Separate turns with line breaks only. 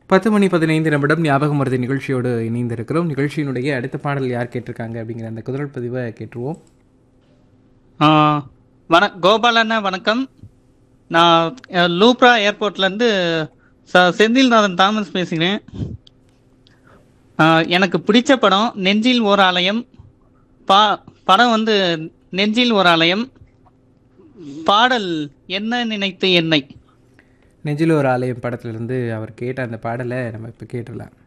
பத்து மணி பதினைந்து நிமிடம் ஞாபகம் மருதி நிகழ்ச்சியோடு இணைந்திருக்கிறோம் நிகழ்ச்சியினுடைய அடுத்த பாடல் யார் கேட்டிருக்காங்க அப்படிங்கிற அந்த குதிரல் பதிவை கேட்டுருவோம்
ஆ, வண கோபாலண்ணா வணக்கம் நான் அஹ், லூப்ரா ஏர்போர்ட்லேருந்து ச செந்தில்நாதன் தாமஸ் பேசுகிறேன் ஆ, எனக்கு பிடிச்ச படம் நெஞ்சில் ஓர் ஆலயம் பா படம் வந்து நெஞ்சில் ஓர் ஆலயம் பாடல் என்ன நினைத்து என்னை
நெஞ்சில் ஒரு ஆலயம் படத்திலிருந்து அவர் கேட்ட அந்த பாடலை நம்ம இப்போ கேட்டுடலாம்